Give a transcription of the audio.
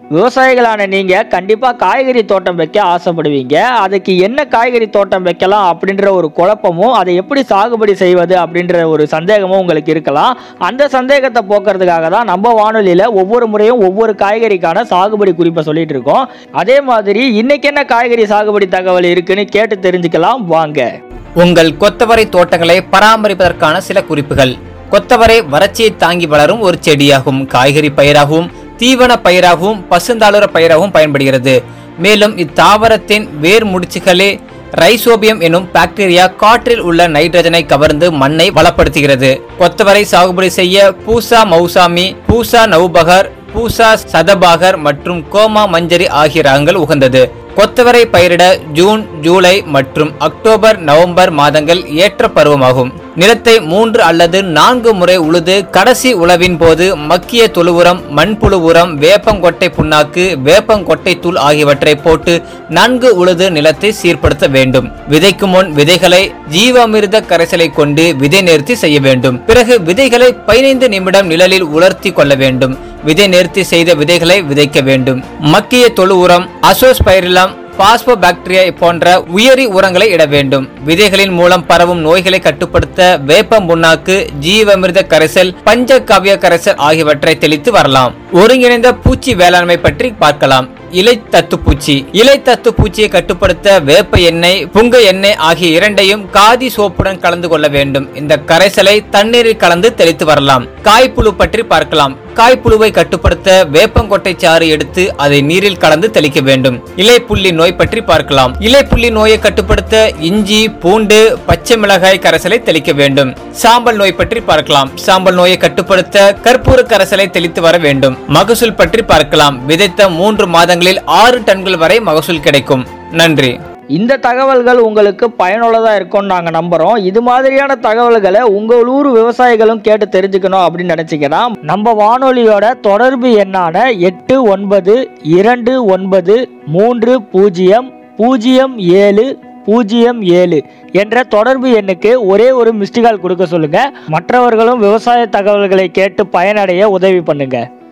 விவசாயிகளான நீங்க கண்டிப்பா காய்கறி தோட்டம் வைக்க ஆசைப்படுவீங்க அதுக்கு என்ன காய்கறி தோட்டம் வைக்கலாம் அப்படின்ற ஒரு குழப்பமும் அதை எப்படி சாகுபடி செய்வது அப்படின்ற ஒரு சந்தேகமும் உங்களுக்கு இருக்கலாம் அந்த சந்தேகத்தை போக்குறதுக்காக தான் நம்ம வானொலியில ஒவ்வொரு முறையும் ஒவ்வொரு காய்கறிக்கான சாகுபடி குறிப்பை சொல்லிட்டு இருக்கோம் அதே மாதிரி இன்னைக்கு என்ன காய்கறி சாகுபடி தகவல் இருக்குன்னு கேட்டு தெரிஞ்சுக்கலாம் வாங்க உங்கள் கொத்தவரை தோட்டங்களை பராமரிப்பதற்கான சில குறிப்புகள் கொத்தவரை வறட்சியை தாங்கி வளரும் ஒரு செடியாகும் காய்கறி பயிராகவும் தீவன பயிராகவும் பசுந்தாளுர பயிராகவும் பயன்படுகிறது மேலும் இத்தாவரத்தின் வேர் முடிச்சுகளே ரைசோபியம் எனும் பாக்டீரியா காற்றில் உள்ள நைட்ரஜனை கவர்ந்து மண்ணை வளப்படுத்துகிறது கொத்தவரை சாகுபடி செய்ய பூசா மௌசாமி பூசா நவுபகர் பூசா சதபாகர் மற்றும் கோமா மஞ்சரி ஆகிய ரகங்கள் உகந்தது கொத்தவரை பயிரிட ஜூன் ஜூலை மற்றும் அக்டோபர் நவம்பர் மாதங்கள் ஏற்ற பருவமாகும் நிலத்தை மூன்று அல்லது நான்கு முறை உழுது கடைசி உழவின் போது மக்கிய தொழு உரம் மண்புழு உரம் வேப்பங்கொட்டை புண்ணாக்கு வேப்பங்கொட்டை தூள் ஆகியவற்றை போட்டு நன்கு உழுது நிலத்தை சீர்படுத்த வேண்டும் விதைக்கும் முன் விதைகளை ஜீவாமிர்த கரைசலை கொண்டு விதை நேர்த்தி செய்ய வேண்டும் பிறகு விதைகளை பதினைந்து நிமிடம் நிழலில் உலர்த்தி கொள்ள வேண்டும் விதை நேர்த்தி செய்த விதைகளை விதைக்க வேண்டும் மக்கிய தொழு உரம் அசோஸ்பைரிலம் பாஸ்போ பாக்டீரியா போன்ற உயிரி உரங்களை இட வேண்டும் விதைகளின் மூலம் பரவும் நோய்களை கட்டுப்படுத்த வேப்பம் புண்ணாக்கு ஜீவமிர்த கரைசல் பஞ்சகாவிய கரைசல் ஆகியவற்றை தெளித்து வரலாம் ஒருங்கிணைந்த பூச்சி வேளாண்மை பற்றி பார்க்கலாம் இலை தத்து பூச்சி இலை தத்து பூச்சியை கட்டுப்படுத்த வேப்ப எண்ணெய் புங்க எண்ணெய் ஆகிய இரண்டையும் காதி சோப்புடன் கலந்து கொள்ள வேண்டும் இந்த கரைசலை தண்ணீரில் கலந்து தெளித்து வரலாம் காய்ப்புழு பற்றி பார்க்கலாம் காய்ப்புழுவை கட்டுப்படுத்த வேப்பங்கொட்டை சாறு எடுத்து அதை நீரில் கலந்து தெளிக்க வேண்டும் இலைப்புள்ளி நோய் பற்றி பார்க்கலாம் இலைப்புள்ளி நோயை கட்டுப்படுத்த இஞ்சி பூண்டு பச்சை மிளகாய் கரைசலை தெளிக்க வேண்டும் சாம்பல் நோய் பற்றி பார்க்கலாம் சாம்பல் நோயை கட்டுப்படுத்த கற்பூர கரைசலை தெளித்து வர வேண்டும் மகசூல் பற்றி பார்க்கலாம் விதைத்த மூன்று மாதங்களில் ஆறு டன்கள் வரை மகசூல் கிடைக்கும் நன்றி இந்த தகவல்கள் உங்களுக்கு பயனுள்ளதா இருக்கும்னு நாங்க நம்புறோம் இது மாதிரியான தகவல்களை உங்கள் ஊர் விவசாயிகளும் கேட்டு தெரிஞ்சுக்கணும் அப்படின்னு நினைச்சீங்கன்னா நம்ம வானொலியோட தொடர்பு எண்ணான எட்டு ஒன்பது இரண்டு ஒன்பது மூன்று பூஜ்ஜியம் பூஜ்ஜியம் ஏழு பூஜ்ஜியம் ஏழு என்ற தொடர்பு எண்ணுக்கு ஒரே ஒரு மிஸ்டு கால் கொடுக்க சொல்லுங்க மற்றவர்களும் விவசாய தகவல்களை கேட்டு பயனடைய உதவி பண்ணுங்க